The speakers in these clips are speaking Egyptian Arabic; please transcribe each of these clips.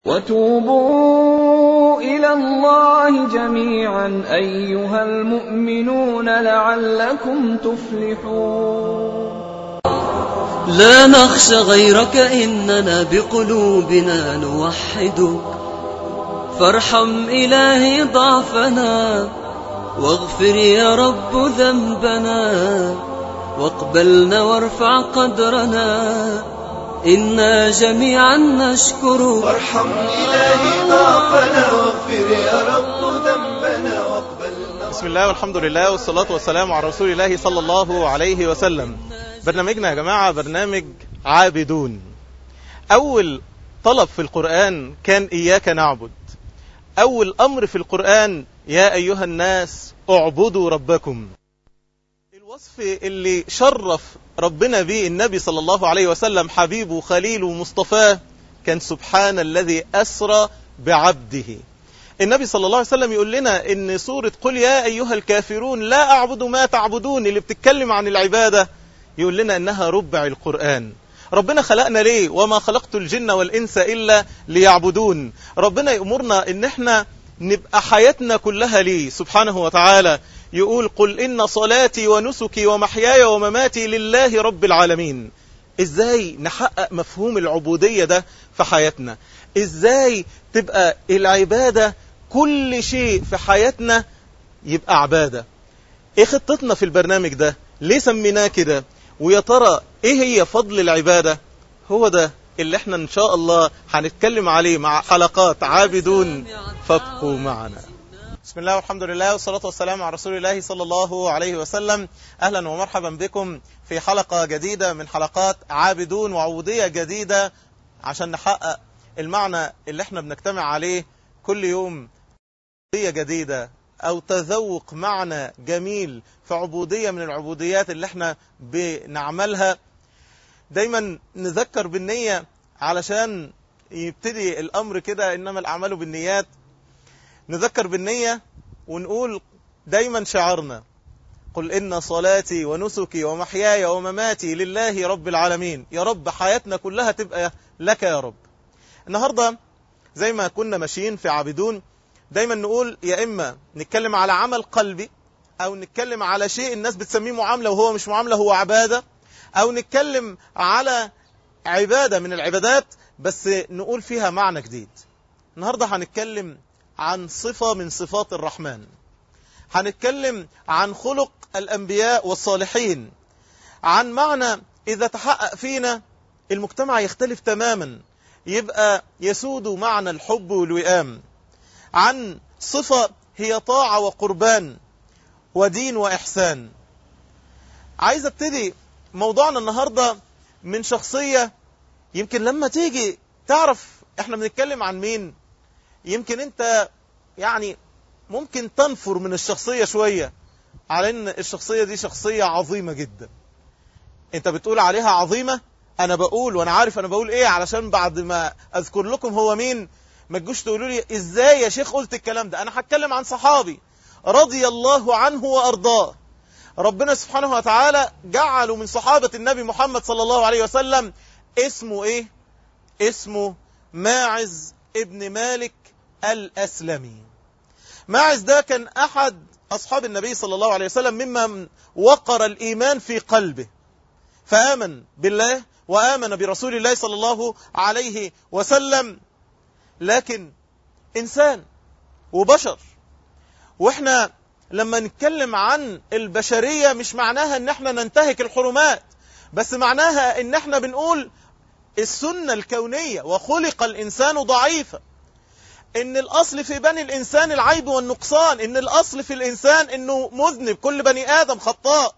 وَتُوبُوا إِلَى اللَّهِ جَمِيعًا أَيُّهَا الْمُؤْمِنُونَ لَعَلَّكُمْ تُفْلِحُونَ لا نخشى غيرك إننا بقلوبنا نوحدك فارحم إلهي ضعفنا واغفر يا رب ذنبنا واقبلنا وارفع قدرنا إنا جميعا نشكر وارحم إلهي ضعفنا واغفر يا رب ذنبنا واقبلنا بسم الله والحمد لله والصلاة والسلام على رسول الله صلى الله عليه وسلم برنامجنا يا جماعة برنامج عابدون أول طلب في القرآن كان إياك نعبد أول أمر في القرآن يا أيها الناس اعبدوا ربكم الوصف اللي شرف ربنا به النبي صلى الله عليه وسلم حبيبه خليله مصطفاه كان سبحان الذي أسرى بعبده النبي صلى الله عليه وسلم يقول لنا ان سورة قل يا أيها الكافرون لا أعبد ما تعبدون اللي بتتكلم عن العبادة يقول لنا انها ربع القرآن ربنا خلقنا ليه وما خلقت الجن والإنس إلا ليعبدون ربنا يأمرنا ان احنا نبقى حياتنا كلها ليه سبحانه وتعالى يقول قل إن صلاتي ونسكي ومحياي ومماتي لله رب العالمين ازاي نحقق مفهوم العبودية ده في حياتنا ازاي تبقى العبادة كل شيء في حياتنا يبقى عبادة ايه خطتنا في البرنامج ده ليه سميناه كده ويا ترى ايه هي فضل العبادة هو ده اللي احنا ان شاء الله هنتكلم عليه مع حلقات عابدون فابقوا معنا بسم الله والحمد لله والصلاة والسلام على رسول الله صلى الله عليه وسلم أهلا ومرحبا بكم في حلقة جديدة من حلقات عابدون وعبودية جديدة عشان نحقق المعنى اللي احنا بنجتمع عليه كل يوم عبودية جديدة أو تذوق معنى جميل في عبودية من العبوديات اللي احنا بنعملها دايما نذكر بالنية علشان يبتدي الأمر كده إنما الأعمال بالنيات نذكر بالنية ونقول دايما شعارنا قل إن صلاتي ونسكي ومحياي ومماتي لله رب العالمين يا رب حياتنا كلها تبقى لك يا رب النهاردة زي ما كنا ماشيين في عابدون دايما نقول يا إما نتكلم على عمل قلبي أو نتكلم على شيء الناس بتسميه معاملة وهو مش معاملة هو عبادة أو نتكلم على عبادة من العبادات بس نقول فيها معنى جديد النهاردة هنتكلم عن صفة من صفات الرحمن هنتكلم عن خلق الأنبياء والصالحين عن معنى إذا تحقق فينا المجتمع يختلف تماما يبقى يسود معنى الحب والوئام عن صفة هي طاعة وقربان ودين وإحسان عايز ابتدي موضوعنا النهاردة من شخصية يمكن لما تيجي تعرف احنا بنتكلم عن مين يمكن انت يعني ممكن تنفر من الشخصية شوية على ان الشخصية دي شخصية عظيمة جدا انت بتقول عليها عظيمة انا بقول وانا عارف انا بقول ايه علشان بعد ما اذكر لكم هو مين ما تجوش تقولوا لي ازاي يا شيخ قلت الكلام ده انا هتكلم عن صحابي رضي الله عنه وارضاه ربنا سبحانه وتعالى جعله من صحابة النبي محمد صلى الله عليه وسلم اسمه ايه اسمه ماعز ابن مالك الأسلمي ماعز ده كان أحد أصحاب النبي صلى الله عليه وسلم ممن وقر الإيمان في قلبه فآمن بالله وآمن برسول الله صلى الله عليه وسلم لكن إنسان وبشر وإحنا لما نتكلم عن البشرية مش معناها ان احنا ننتهك الحرمات بس معناها ان احنا بنقول السنة الكونية وخلق الإنسان ضعيفا ان الاصل في بني الانسان العيب والنقصان ان الاصل في الانسان انه مذنب كل بني ادم خطاء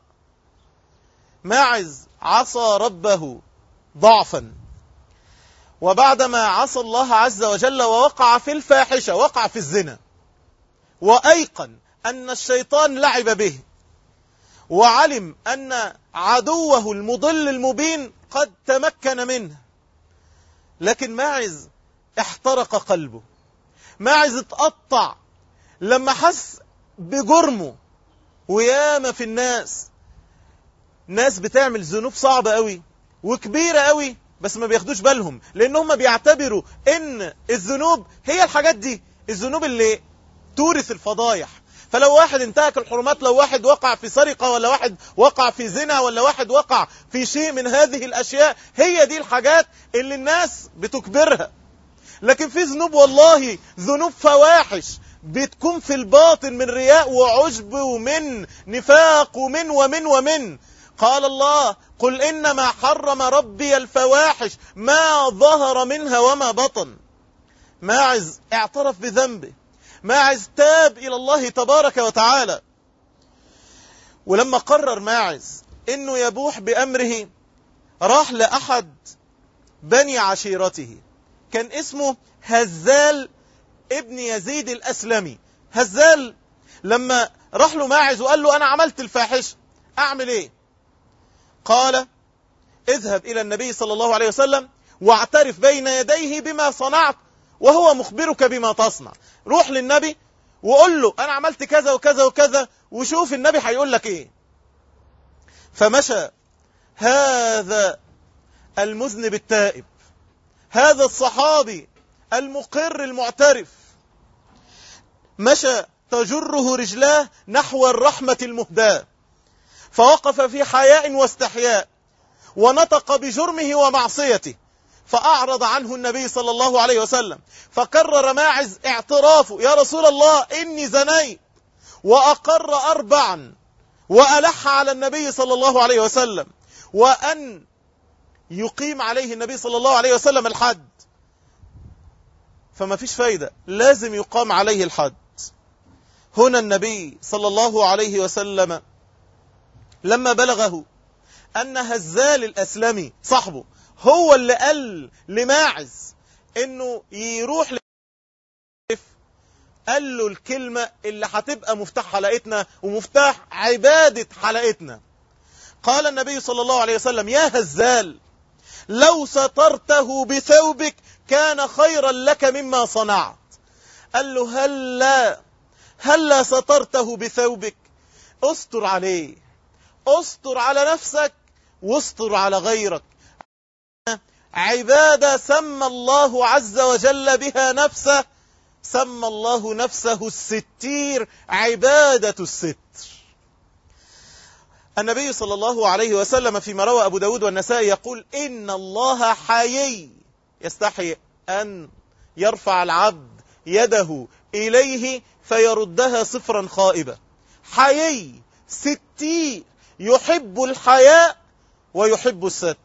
ماعز عصى ربه ضعفا وبعدما عصى الله عز وجل ووقع في الفاحشة وقع في الزنا وأيقن أن الشيطان لعب به وعلم أن عدوه المضل المبين قد تمكن منه لكن ماعز احترق قلبه ماعز اتقطع لما حس بجرمه وياما في الناس ناس بتعمل ذنوب صعبة قوي وكبيرة قوي بس ما بياخدوش بالهم لان هم بيعتبروا ان الذنوب هي الحاجات دي الذنوب اللي تورث الفضايح فلو واحد انتهك الحرمات لو واحد وقع في سرقة ولا واحد وقع في زنا ولا واحد وقع في شيء من هذه الأشياء هي دي الحاجات اللي الناس بتكبرها لكن في ذنوب والله ذنوب فواحش بتكون في الباطن من رياء وعجب ومن نفاق ومن ومن ومن قال الله قل إنما حرم ربي الفواحش ما ظهر منها وما بطن ماعز اعترف بذنبه ماعز تاب إلى الله تبارك وتعالى ولما قرر ماعز إنه يبوح بأمره راح لأحد بني عشيرته كان اسمه هزال ابن يزيد الأسلمي هزال لما راح له ماعز وقال له أنا عملت الفاحشة أعمل إيه قال اذهب إلى النبي صلى الله عليه وسلم واعترف بين يديه بما صنعت وهو مخبرك بما تصنع روح للنبي وقول له أنا عملت كذا وكذا وكذا وشوف النبي هيقول لك إيه فمشى هذا المذنب التائب هذا الصحابي المقر المعترف مشى تجره رجلاه نحو الرحمة المهداة فوقف في حياء واستحياء ونطق بجرمه ومعصيته فأعرض عنه النبي صلى الله عليه وسلم فكرر ماعز اعترافه يا رسول الله إني زنيت وأقر أربعا وألح على النبي صلى الله عليه وسلم وأن يقيم عليه النبي صلى الله عليه وسلم الحد فما فيش فايدة لازم يقام عليه الحد هنا النبي صلى الله عليه وسلم لما بلغه أن هزال الأسلمي صاحبه هو اللي قال لماعز انه يروح قال له الكلمة اللي هتبقى مفتاح حلقتنا ومفتاح عبادة حلقتنا قال النبي صلى الله عليه وسلم يا هزال لو سترته بثوبك كان خيرا لك مما صنعت قال له هلا هلا سترته بثوبك استر عليه استر على نفسك واستر على غيرك عبادة سمى الله عز وجل بها نفسه سمى الله نفسه الستير عبادة الستر النبي صلى الله عليه وسلم فيما روى أبو داود والنسائي يقول إن الله حيي يستحي أن يرفع العبد يده إليه فيردها صفرا خائبة حيي ستير يحب الحياء ويحب الستر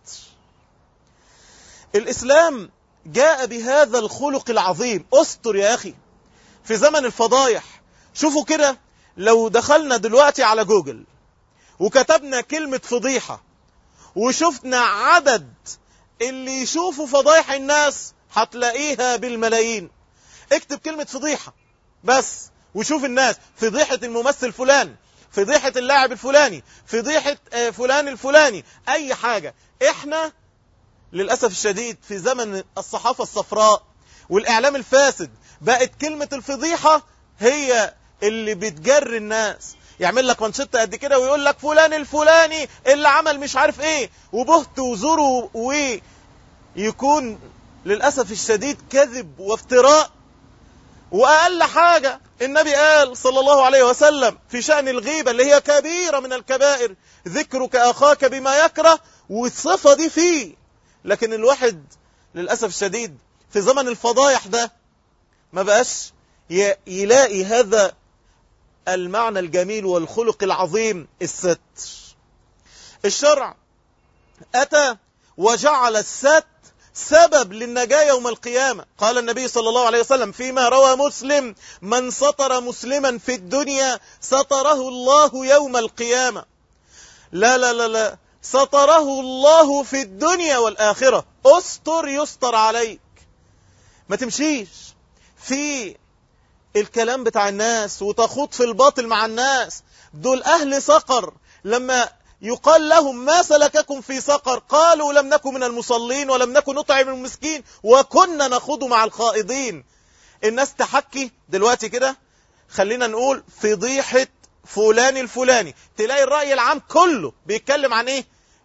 الإسلام جاء بهذا الخلق العظيم استر يا أخي في زمن الفضايح شوفوا كده لو دخلنا دلوقتي على جوجل وكتبنا كلمة فضيحة وشفنا عدد اللي يشوفوا فضايح الناس هتلاقيها بالملايين اكتب كلمة فضيحة بس وشوف الناس فضيحة الممثل فلان فضيحة اللاعب الفلاني فضيحة فلان الفلاني اي حاجة احنا للأسف الشديد في زمن الصحافة الصفراء والإعلام الفاسد بقت كلمة الفضيحة هي اللي بتجر الناس يعمل لك منشطة قد كده ويقول لك فلان الفلاني اللي عمل مش عارف ايه وبهت وزره ويكون للأسف الشديد كذب وافتراء وأقل حاجة النبي قال صلى الله عليه وسلم في شأن الغيبة اللي هي كبيرة من الكبائر ذكرك أخاك بما يكره والصفة دي فيه لكن الواحد للأسف الشديد في زمن الفضايح ده ما بقاش يلاقي هذا المعنى الجميل والخلق العظيم الستر الشرع أتى وجعل الستر سبب للنجاة يوم القيامة قال النبي صلى الله عليه وسلم فيما روى مسلم من سطر مسلما في الدنيا سطره الله يوم القيامة لا لا لا لا سطره الله في الدنيا والآخرة استر يستر عليك ما تمشيش في الكلام بتاع الناس وتخوض في الباطل مع الناس دول أهل سقر لما يقال لهم ما سلككم في سقر قالوا لم نكن من المصلين ولم نكن نطعم المسكين وكنا نخوض مع الخائضين الناس تحكي دلوقتي كده خلينا نقول فضيحة فلان الفلاني تلاقي الرأي العام كله بيتكلم عن ايه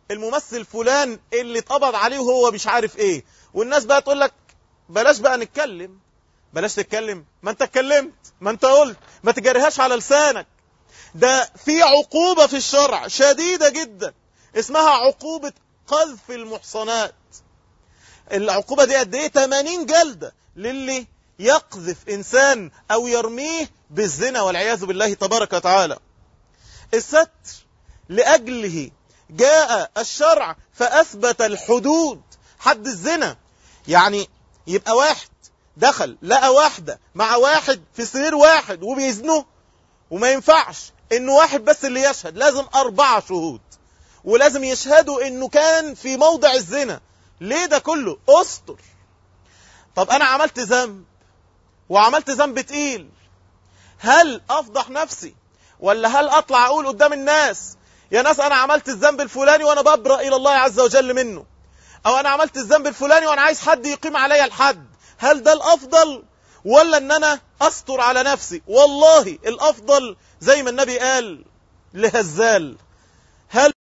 الممثل فلان اللي اتقبض عليه وهو مش عارف ايه والناس بقى تقول لك بلاش بقى نتكلم بلاش تتكلم ما انت اتكلمت ما انت قلت ما تجريهاش على لسانك ده في عقوبة في الشرع شديدة جدا اسمها عقوبة قذف المحصنات العقوبة دي قد ايه 80 جلدة للي يقذف انسان او يرميه بالزنا والعياذ بالله تبارك وتعالى الستر لأجله جاء الشرع فأثبت الحدود حد الزنا يعني يبقى واحد دخل لقى واحدة مع واحد في سرير واحد وبيزنوا وما ينفعش انه واحد بس اللي يشهد لازم أربعة شهود ولازم يشهدوا انه كان في موضع الزنا ليه ده كله استر طب انا عملت ذنب وعملت ذنب تقيل هل افضح نفسي ولا هل اطلع اقول قدام الناس يا ناس انا عملت الذنب الفلاني وانا ببرأ الى الله عز وجل منه او انا عملت الذنب الفلاني وانا عايز حد يقيم عليا الحد هل ده الافضل ولا ان انا استر على نفسي والله الافضل زي ما النبي قال لهزال هل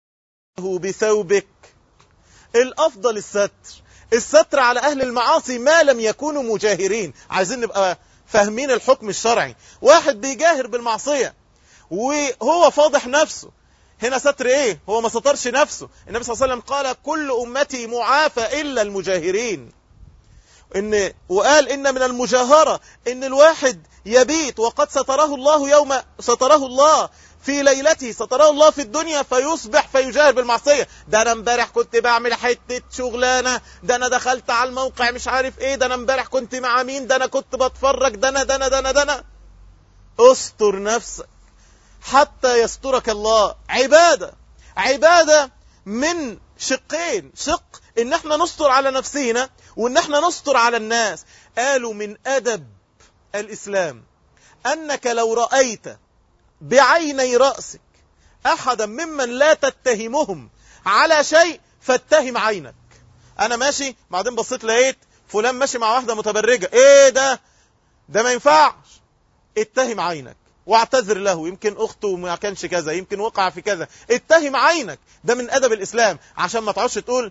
بثوبك الافضل الستر الستر على اهل المعاصي ما لم يكونوا مجاهرين عايزين نبقى فاهمين الحكم الشرعي واحد بيجاهر بالمعصية وهو فاضح نفسه هنا ستر ايه هو ما سترش نفسه النبي صلى الله عليه وسلم قال كل امتي معافى الا المجاهرين ان وقال ان من المجاهرة ان الواحد يبيت وقد ستره الله يوم ستره الله في ليلته ستره الله في الدنيا فيصبح فيجاهر بالمعصية ده انا امبارح كنت بعمل حتة شغلانة ده انا دخلت على الموقع مش عارف ايه ده انا امبارح كنت مع مين ده انا كنت بتفرج ده انا ده انا ده انا ده انا استر نفسك حتى يسترك الله عبادة عبادة من شقين شق ان احنا نستر على نفسينا وان احنا نستر على الناس قالوا من ادب الاسلام انك لو رأيت بعيني رأسك احدا ممن لا تتهمهم على شيء فاتهم عينك انا ماشي بعدين بصيت لقيت فلان ماشي مع واحدة متبرجة ايه ده ده ما ينفعش اتهم عينك واعتذر له يمكن اخته ما كانش كذا يمكن وقع في كذا اتهم عينك ده من ادب الاسلام عشان ما تقعدش تقول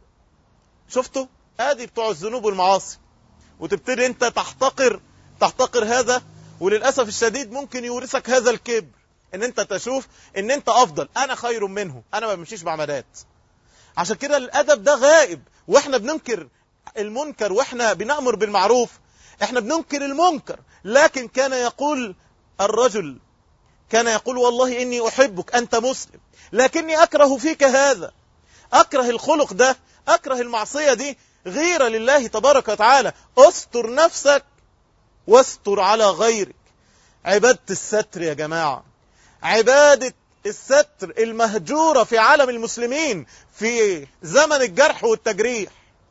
شفتوا ادي بتوع الذنوب والمعاصي وتبتدي انت تحتقر تحتقر هذا وللاسف الشديد ممكن يورثك هذا الكبر ان انت تشوف ان انت افضل انا خير منه انا ما بمشيش بعمدات عشان كده الادب ده غائب واحنا بننكر المنكر واحنا بنأمر بالمعروف احنا بننكر المنكر لكن كان يقول الرجل كان يقول والله إني أحبك أنت مسلم لكني أكره فيك هذا أكره الخلق ده أكره المعصية دي غيرة لله تبارك وتعالى استر نفسك واستر على غيرك عبادة الستر يا جماعة عبادة الستر المهجورة في عالم المسلمين في زمن الجرح والتجريح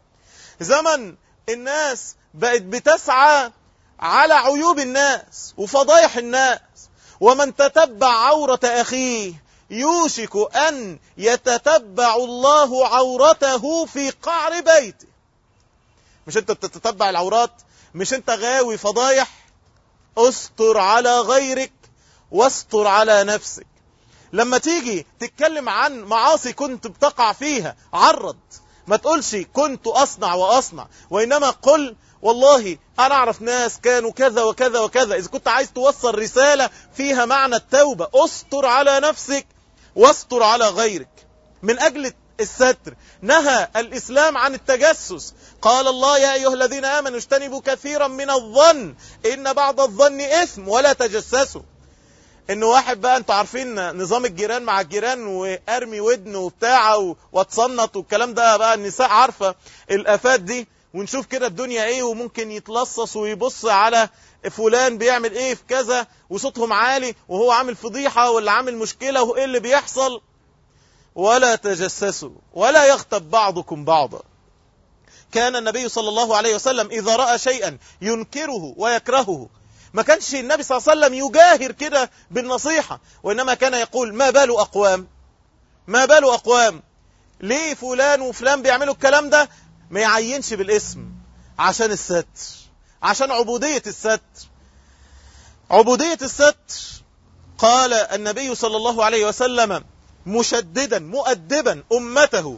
زمن الناس بقت بتسعى على عيوب الناس وفضايح الناس ومن تتبع عورة أخيه يوشك أن يتتبع الله عورته في قعر بيته مش انت بتتتبع العورات مش انت غاوي فضايح استر على غيرك واستر على نفسك لما تيجي تتكلم عن معاصي كنت بتقع فيها عرض ما تقولش كنت أصنع وأصنع وإنما قل والله أنا أعرف ناس كانوا كذا وكذا وكذا إذا كنت عايز توصل رسالة فيها معنى التوبة استر على نفسك واستر على غيرك من أجل الستر نهى الإسلام عن التجسس قال الله يا أيها الذين آمنوا اجتنبوا كثيرا من الظن إن بعض الظن إثم ولا تجسسوا إن واحد بقى أنتوا عارفين نظام الجيران مع الجيران وأرمي ودن وبتاع واتصنط والكلام ده بقى النساء عارفة الآفات دي ونشوف كده الدنيا ايه وممكن يتلصص ويبص على فلان بيعمل ايه في كذا وصوتهم عالي وهو عامل فضيحة ولا عامل مشكلة وايه اللي بيحصل ولا تجسسوا ولا يغتب بعضكم بعضا كان النبي صلى الله عليه وسلم إذا رأى شيئا ينكره ويكرهه ما كانش النبي صلى الله عليه وسلم يجاهر كده بالنصيحة وإنما كان يقول ما بال أقوام ما بال أقوام ليه فلان وفلان بيعملوا الكلام ده ما يعينش بالاسم عشان الستر عشان عبودية الستر عبودية الستر قال النبي صلى الله عليه وسلم مشددا مؤدبا أمته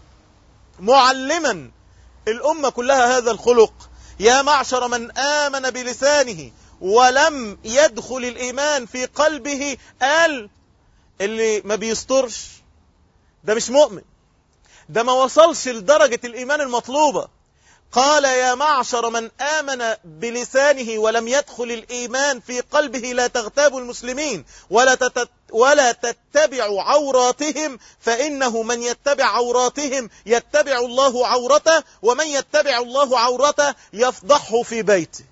معلما الأمة كلها هذا الخلق يا معشر من آمن بلسانه ولم يدخل الإيمان في قلبه قال اللي ما بيسترش ده مش مؤمن ده ما وصلش لدرجة الإيمان المطلوبة قال يا معشر من آمن بلسانه ولم يدخل الإيمان في قلبه لا تغتابوا المسلمين ولا تتت ولا تتبعوا عوراتهم فإنه من يتبع عوراتهم يتبع الله عورته ومن يتبع الله عورته يفضحه في بيته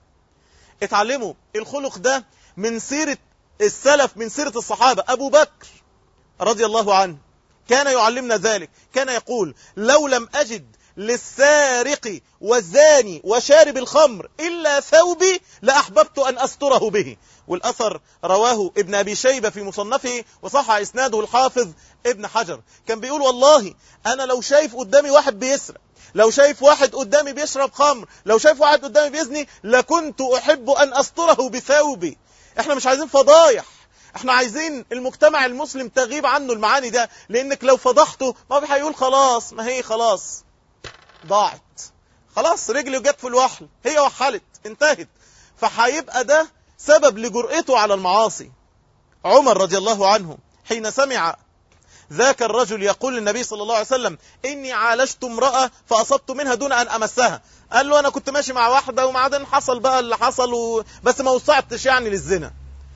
اتعلموا الخلق ده من سيرة السلف من سيرة الصحابة أبو بكر رضي الله عنه كان يعلمنا ذلك كان يقول لو لم أجد للسارق والزاني وشارب الخمر إلا ثوبي لأحببت أن أستره به والأثر رواه ابن أبي شيبة في مصنفه وصح إسناده الحافظ ابن حجر كان بيقول والله أنا لو شايف قدامي واحد بيسرق لو شايف واحد قدامي بيشرب خمر لو شايف واحد قدامي بيزني لكنت أحب أن أستره بثوبي احنا مش عايزين فضايح احنا عايزين المجتمع المسلم تغيب عنه المعاني ده لانك لو فضحته ما هيقول خلاص ما هي خلاص ضاعت خلاص رجلي جت في الوحل هي وحلت انتهت فهيبقى ده سبب لجرأته على المعاصي عمر رضي الله عنه حين سمع ذاك الرجل يقول للنبي صلى الله عليه وسلم إني عالجت امرأة فأصبت منها دون أن أمسها قال له أنا كنت ماشي مع واحدة وبعدين حصل بقى اللي حصل و... بس ما وصعتش يعني للزنا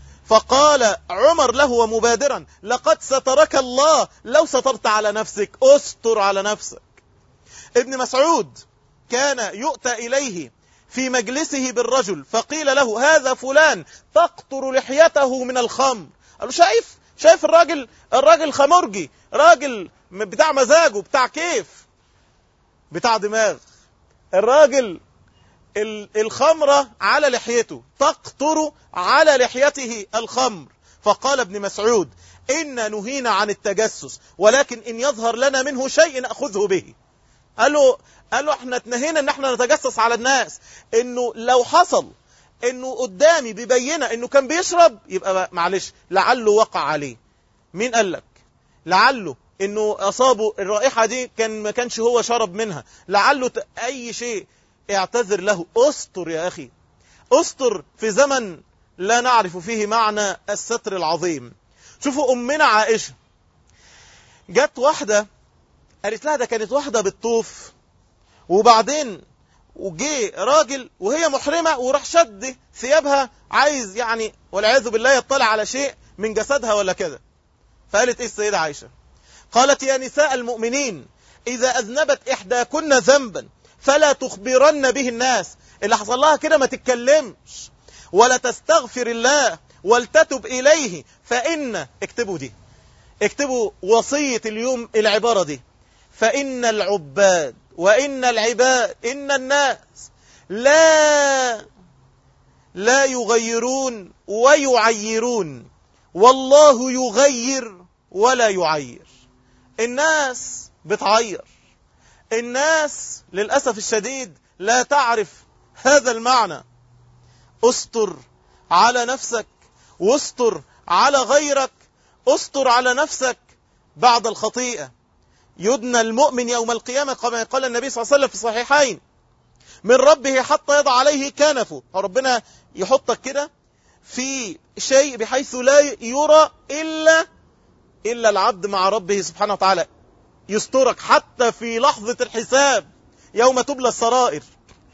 فقال عمر له مبادرا لقد سترك الله لو سترت على نفسك استر على نفسك ابن مسعود كان يؤتى إليه في مجلسه بالرجل فقيل له هذا فلان تقطر لحيته من الخمر قال له شايف شايف الراجل الراجل خمرجي راجل بتاع مزاجه بتاع كيف بتاع دماغ الراجل الخمرة على لحيته تقطر على لحيته الخمر فقال ابن مسعود إن نهينا عن التجسس ولكن إن يظهر لنا منه شيء نأخذه به قال له, قال له احنا اتنهينا ان احنا نتجسس على الناس انه لو حصل انه قدامي ببينه انه كان بيشرب يبقى معلش لعله وقع عليه مين قال لك لعله انه اصابه الرائحة دي كان ما كانش هو شرب منها لعله اي شيء اعتذر له استر يا اخي استر في زمن لا نعرف فيه معنى الستر العظيم شوفوا امنا عائشة جت واحدة قالت لها ده كانت واحدة بالطوف وبعدين وجي راجل وهي محرمة وراح شد ثيابها عايز يعني والعياذ بالله يطلع على شيء من جسدها ولا كده فقالت ايه السيدة عائشة قالت يا نساء المؤمنين إذا أذنبت إحداكن ذنبا فلا تخبرن به الناس اللي حصل لها كده ما تتكلمش ولا تستغفر الله ولتتب إليه فإن اكتبوا دي اكتبوا وصية اليوم العبارة دي فإن العباد وإن العباد إن الناس لا لا يغيرون ويعيرون والله يغير ولا يعير الناس بتعير الناس للأسف الشديد لا تعرف هذا المعنى استر على نفسك واستر على غيرك استر على نفسك بعد الخطيئة يدنى المؤمن يوم القيامة كما قال النبي صلى الله عليه وسلم في الصحيحين من ربه حتى يضع عليه كنفه ربنا يحطك كده في شيء بحيث لا يرى إلا إلا العبد مع ربه سبحانه وتعالى يسترك حتى في لحظة الحساب يوم تبلى السرائر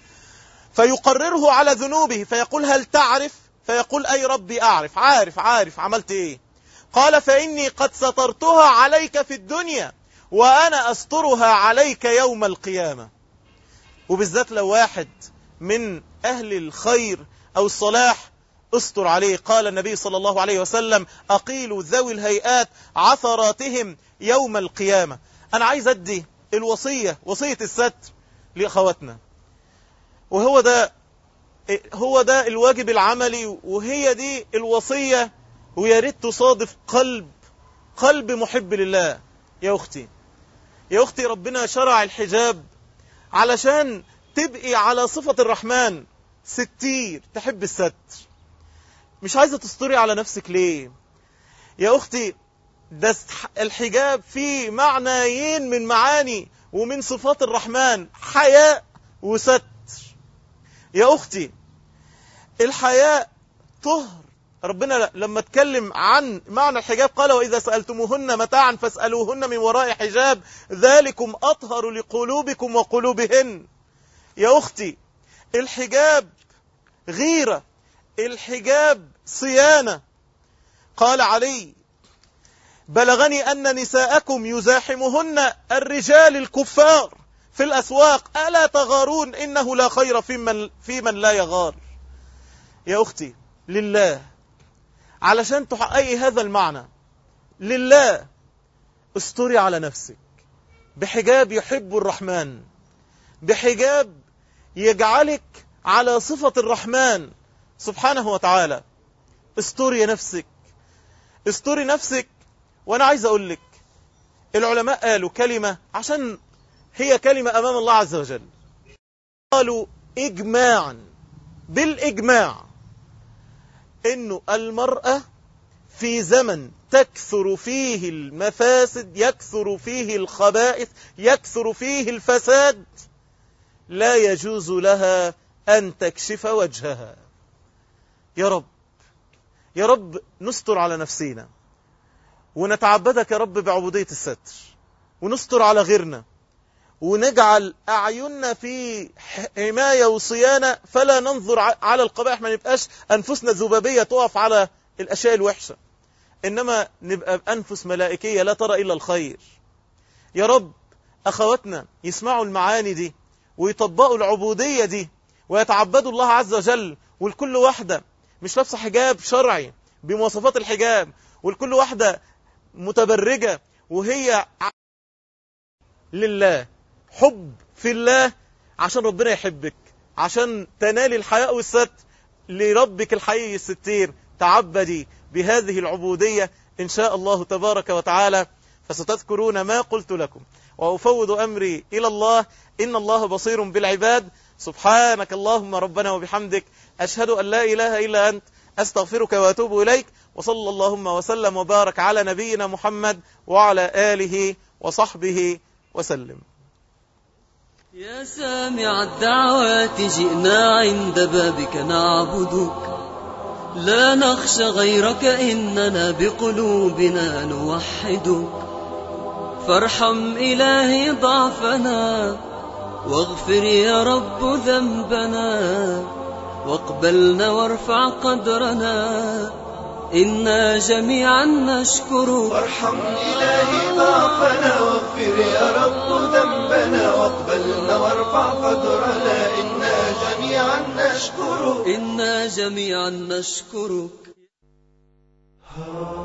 فيقرره على ذنوبه فيقول هل تعرف فيقول أي ربي أعرف عارف عارف عملت إيه قال فإني قد سترتها عليك في الدنيا وأنا أسترها عليك يوم القيامة وبالذات لو واحد من أهل الخير أو الصلاح استر عليه قال النبي صلى الله عليه وسلم أقيلوا ذوي الهيئات عثراتهم يوم القيامة أنا عايز أدي الوصية وصية الستر لأخواتنا وهو ده هو ده الواجب العملي وهي دي الوصية ويا ريت تصادف قلب قلب محب لله يا أختي يا أختي ربنا شرع الحجاب علشان تبقي على صفة الرحمن ستير تحب الستر مش عايزة تستري على نفسك ليه يا أختي ده الحجاب فيه معنيين من معاني ومن صفات الرحمن حياء وستر يا أختي الحياء طهر ربنا لما اتكلم عن معنى الحجاب قال وإذا سألتموهن متاعا فاسألوهن من وراء حجاب ذلكم أطهر لقلوبكم وقلوبهن يا أختي الحجاب غيرة الحجاب صيانة قال علي بلغني أن نساءكم يزاحمهن الرجال الكفار في الأسواق ألا تغارون إنه لا خير في من, في من لا يغار يا أختي لله علشان تحققي هذا المعنى لله استري على نفسك بحجاب يحب الرحمن بحجاب يجعلك على صفة الرحمن سبحانه وتعالى استري نفسك استري نفسك وانا عايز اقول لك العلماء قالوا كلمة عشان هي كلمة امام الله عز وجل قالوا اجماعا بالاجماع انه المرأة في زمن تكثر فيه المفاسد يكثر فيه الخبائث يكثر فيه الفساد لا يجوز لها أن تكشف وجهها يا رب يا رب نستر على نفسينا ونتعبدك يا رب بعبودية الستر ونستر على غيرنا ونجعل أعيننا في حماية وصيانة فلا ننظر على القبائح ما نبقاش أنفسنا ذبابية تقف على الأشياء الوحشة إنما نبقى بأنفس ملائكية لا ترى إلا الخير يا رب أخواتنا يسمعوا المعاني دي ويطبقوا العبودية دي ويتعبدوا الله عز وجل والكل واحدة مش لابسة حجاب شرعي بمواصفات الحجاب والكل واحدة متبرجة وهي لله حب في الله عشان ربنا يحبك عشان تنالي الحياء والستر لربك الحي الستير تعبدي بهذه العبودية إن شاء الله تبارك وتعالى فستذكرون ما قلت لكم وأفوض أمري إلى الله إن الله بصير بالعباد سبحانك اللهم ربنا وبحمدك أشهد أن لا إله إلا أنت أستغفرك وأتوب إليك وصلى اللهم وسلم وبارك على نبينا محمد وعلى آله وصحبه وسلم يا سامع الدعوات جئنا عند بابك نعبدك لا نخشى غيرك إننا بقلوبنا نوحدك فارحم إلهي ضعفنا واغفر يا رب ذنبنا واقبلنا وارفع قدرنا إنا جميعا نشكرك وارحم إلهي ضعفنا واغفر يا رب ذنبنا واقبلنا وارفع قدرنا إنا جميعا نشكرك إنا جميعا نشكرك